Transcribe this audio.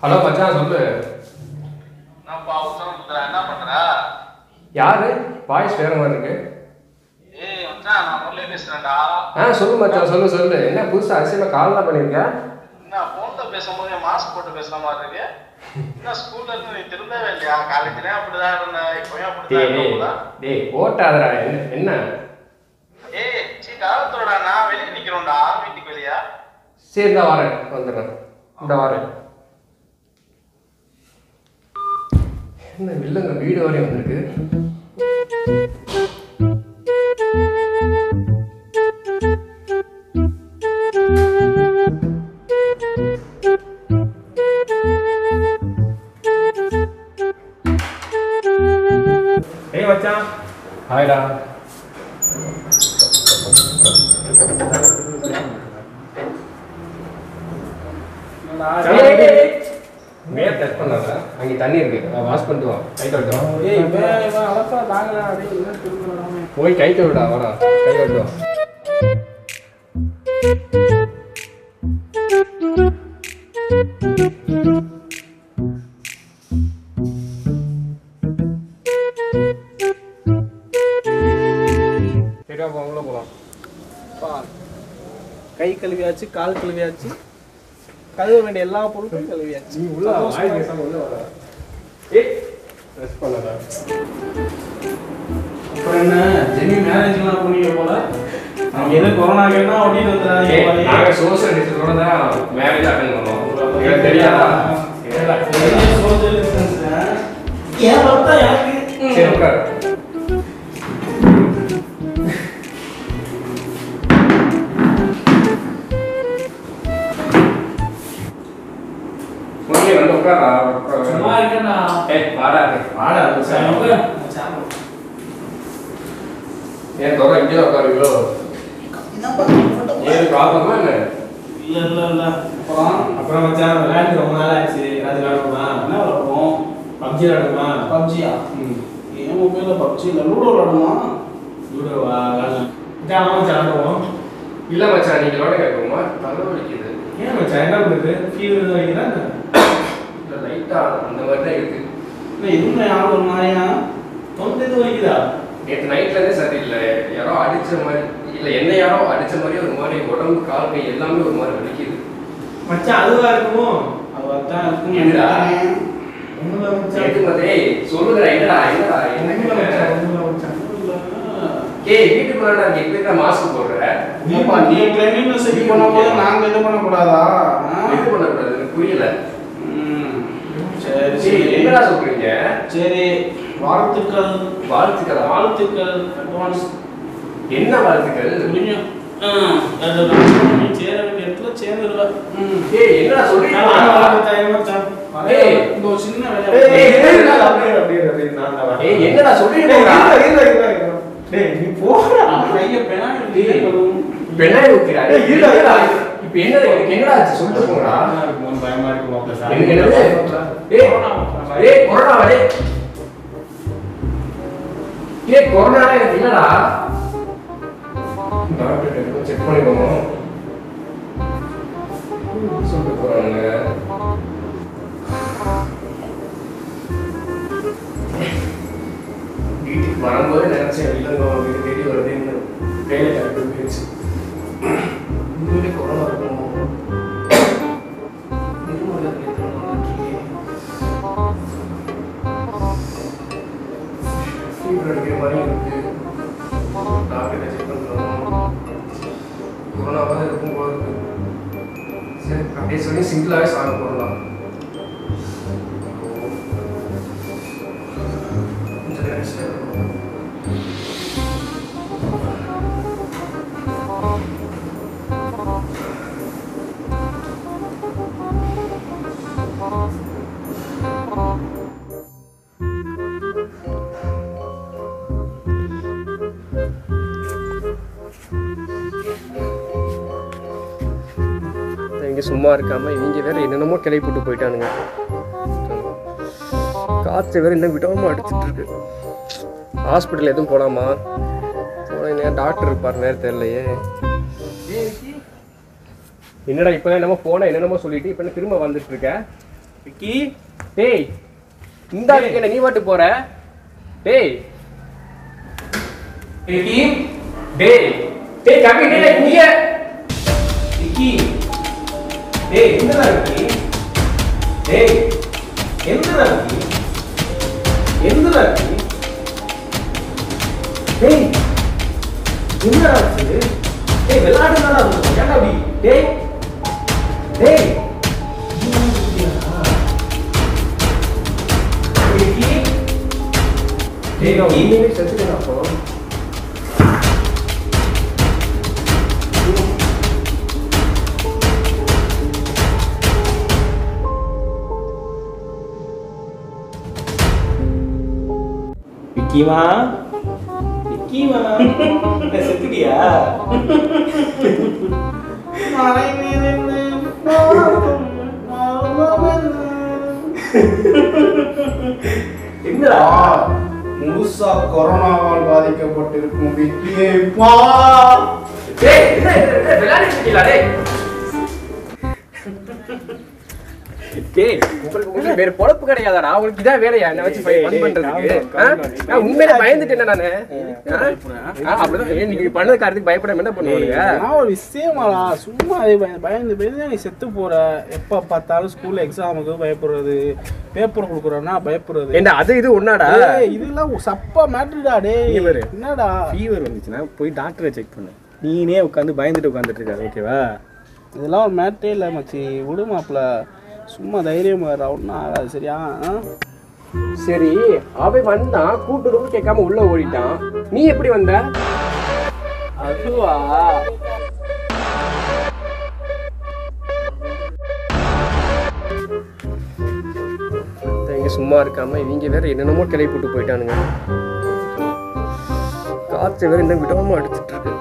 Hello மச்சான் சொல்லு என்னப்பா உத்தரம் சுத்துற என்ன பண்ற யாரு வாய்ஸ் வேற மாதிரி இருக்கு ஏய் மச்சான் நான் முரளி பேசுறேன்டா ஆ சொல்லு மச்சான் சொல்லு சொல்லு என்ன புதுசா அதிசயமா கால்லாம் பண்ணியிருக்க என்ன போன்ல பேசும்போது மாஸ்க் போட்டு பேசுற மாதிரி இருக்கு என்ன ஸ்கூல்ல இருந்து நீ திருந்தவே இல்லையா காலேஜ்லயும் அப்படிதான் இருந்த இப்பயும் அப்படிதான் டேய் டேய் இருக்க டேய் ஓட்டாதடா என்ன என்ன ஏய் சீ காலத்தோட நான் வெளியே நிக்கிறோம்டா வீட்டுக்கு வெளியா சரி இந்த வரேன் வந்துடுறேன் இந்த வரேன் என்ன வில்லங்க வீடு வரையும் வந்திருக்கு ஏய் மச்சான் ஹாய்டா மேல டச் பண்ணாத அங்கே தண்ணி இருக்கு வாஷ் பண்ணிட்டு வா கை கழுவிட்டு வா ஏய் இவன் இவன் அலப்பா தாங்கடா டேய் என்ன திரும்பறானே போய் கை கழுவிடா வாடா கை கழுவிட்டு வா சரியா போ உள்ள போலாம் பா கை கழுவியாச்சு கால் கழுவியாச்சு கழுவ வேண்டிய எல்லா பொருட்களும் கழுவியாச்சு நீ உள்ள வா, வாய் பேசாம உள்ள வா. ஏய் ட்ரெஸ் பண்ணாதா அப்புறம் என்ன ஜெனி மேரேஜ்லாம் பண்ணிக்க போல அவங்க எது கொரோனா கேட்டா ஓடிட்டு வந்துடாதீங்க ஏய், போலயே. நாங்க சோசியல் டிஸ்டன்ஸோட தான் மேரேஜ் அட்டன் பண்ணோம் எனக்கு தெரியாதா பெரிய social distance ஆ? ஏன் பார்த்தா எனக்கு சரி உட்காரு முன்னே வந்து உட்காரா சும்மா இருக்கேன்டா ஏய் வாடா வாடா சார் ஏன் தொகை இங்கே தான் உட்காருங்களோ ஏன் ப்ராப்ளமா என்ன இல்ல இல்ல இல்ல அப்புறம் அப்புறம் மச்சான் விளையாண்டு ரொம்ப நாள் ஆச்சு ஏதாவது விளையாடுமா என்ன விளையாடுவோம் பப்ஜி விளையாடுமா பப்ஜியா என் மொபைல்ல பப்ஜி இல்ல லூடோ விளையாடுமா லூடோவா விளையாடலாம் மச்சான் வா மச்சான் விளையாடுவோம் இல்ல மச்சான் நீங்க விளையாட கேட்குமா தலை வலிக்குது ஏன் மச்சான் என்ன பண்ணுது ஃபீவர் எதுவும் வைக்கிறா இல்ல லைட்டா அந்த மாதிரி தான் இருக்கு இல்லை இதுவும் யாரும் ஒரு மாதிரியா தொண்டை எதுவும் வைக்குதா நேற்று நைட்ல இருந்தே சரியில்லை யாரோ அடிச்ச மாதிரி இல்ல என்ன யாரோ அடிச்ச மாதிரி ஒரு மாதிரி உடம்பு கால் கை எல்லாமே ஒரு மாதிரி வலிக்குது மச்சான் அதுவா இருக்குமோ அதுவா தான் இருக்கும் என்னடா? ஒண்ணுல மச்சான் எது மாதிரி சொல்லுடா என்னடா என்னடா என்ன ஒண்ணுல மச்சான் கேக்குற? ஒண்ணுல மச்சான் ஒண்ணுல. ஏய் வீட்டுக்கு வரடா நீ எப்படி மாஸ்க் போடுற நீப்பா, நீ cleanliness இது பண்ணும்போது நாங்க இது பண்ணக்கூடாதா? ஆ? இது பண்ணக்கூடாது எனக்கு புரியல ம். சரி சரி சரி என்னடா சொல்றீங்க சரி வாழ்த்துக்கள் வாழ்த்துக்களா வாழ்த்துக்கள் அட்வான்ஸ் என்ன வாழ்த்துக்கள் முடியும் ஆ, அது நான் நீ சேர வேண்டிய இடத்துல சேர்ந்துருவ ம். ஏய் என்னடா சொல்றீங்க நான் வாங்க, வாங்க, மச்சான், மச்சான். வரேன். ஏய். இந்த ஒரு சின்ன வேலை. ஏய், ஏய், ஏய், ஏய், அப்படியே, அப்படியே, அப்படியே, நான் தான் வரேன். ஏய் என்னடா சொல்றீங்க டேய், இருடா, இருடா, இருடா, இருடா. டேய், நீ போடா. கையை பெனாயில் டேய். கழுவும். பெண்ணாய் ஊத்துறா ஏய், இருடா, இருடா. இப்போ என்ன எனக்கு என்னடா ஆச்சு சொல்லிட்டு போங்கடா பயமா இருக்குமோ, பயமா இருக்குமோ, அப்ப சாமி. எனக்கு என்னது ஏய் ஏய் கொரோனா வரே ஏய் கொரோனா எனக்கு இல்லடா டாக்டர் செக் பண்ணிக்கோங்க சொல்லிட்டு போறாங்க வீட்டுக்கு வரும்போது நினைச்சேன் இல்லைங்க வீடு தேடி வருதுன்னு வேலை கரெக்டாக போயிடுச்சு உண்மையிலே கொரோனா இருக்கும் இருமல் எத்தனை நாள் இருக்கீங்க ஃபீவர் அடிக்கிற மாதிரி இருக்கு டாக்டர் செக் பண்ணுறோம் கொரோனாவாக தான் இருக்கும் போல இருக்கு சரி அப்படியே சொல்லி சிங்கிளாகவே சாக போடலாம் கொஞ்சம் rest எடுக்கணும். இங்கே சும்மா இருக்காம இவங்க வேற என்னென்னமோ கிளப்பி போட்டு போயிட்டானுங்க காற்று வேற இன்னும் விடாம அடிச்சிட்டு இருக்கு ஹாஸ்பிட்டல் எதுவும் போலாமா போனா டாக்டர் இருப்பார் நேரம் தெரியலையே என்னடா இப்போ என்னமோ போனா என்னென்னமோ சொல்லிட்டு இப்போ என்ன திரும்ப வந்துட்டு இருக்க விக்கி டேய் இந்த என்ன நீ பாட்டு போற டேய் விக்கி டேய் டேய் கம்மி டேய் நீ விக்கி டேய் எங்கடா விக்கி டேய் எங்கடா விக்கி எங்கடா விக்கி டேய் என்னடா ஆச்சு டேய் விளையாடுறதா இருக்கும் ஏன்டா அப்படி டேய் டேய் விக்கி டேய் நான் உண்மையிலே செத்துட்டேன் அப்போ விக்கிமா விக்கிமா செத்துட்டியா என்னடா முழுசா கொரோனாவால் பாதிக்கப்பட்டிருக்கும் விக்கியே பா டேய் என்ன என்ன விளையாடிட்டு இருக்கீங்களா டேய் டேய் உங்களுக்கு உங்களுக்கு வேற பொழப்பு கிடையாதாடா உங்களுக்கு இதான் வேலையா என்ன வச்சு டேய், ஃபன் டேய், பண்றதுக்கு calm down, calm down. ஆ? நான் உண்மையில பயந்துட்டேன் நானு ஆ? ஆ, அப்படிதான் ஏய், நீங்க பண்ணது காரணத்துக்கு பயப்படாம என்ன பண்ணுவானுங்க நான் ஒரு விஷயமாடா சும்மா அது பய- பயந்து பயந்து நீ செத்து போற எப்ப பார்த்தாலும் ஸ்கூல்ல எக்ஸாமுக்கு பயப்படுறது பேப்பர் கொடுக்குறோன்னா பயப்படுறது ஏண்டா அது இது ஒன்னாடா ஏய், இதெல்லாம் ஒரு சப்பா மேட்ருடா டேய் இவரு. என்னடா ஃபீவர் வந்துச்சுன்னா போய் டாக்டரை செக் பண்ணு நீனே உட்காந்து பயந்துட்டு உட்காந்துட்டு இருக்காரு ஓகேவா இதெல்லாம் ஒரு மேட்டே இல்லை மச்சி விடு மாப்ள சும்மா தைரியம் ஒன்றும் ஆகாது சரியா ஆ? சரி அவன் வந்தான் கூட்டு ரூம் கேட்காம உள்ள ஓடிட்டான் நீ எப்படி வந்த அதுவா இவங்க சும்மா இருக்காம இவங்க வேற என்னென்னமோ கிளை போட்டு போயிட்டானுங்க காற்று வேற இன்னும் விடாம அடிச்சிட்டு இருக்கு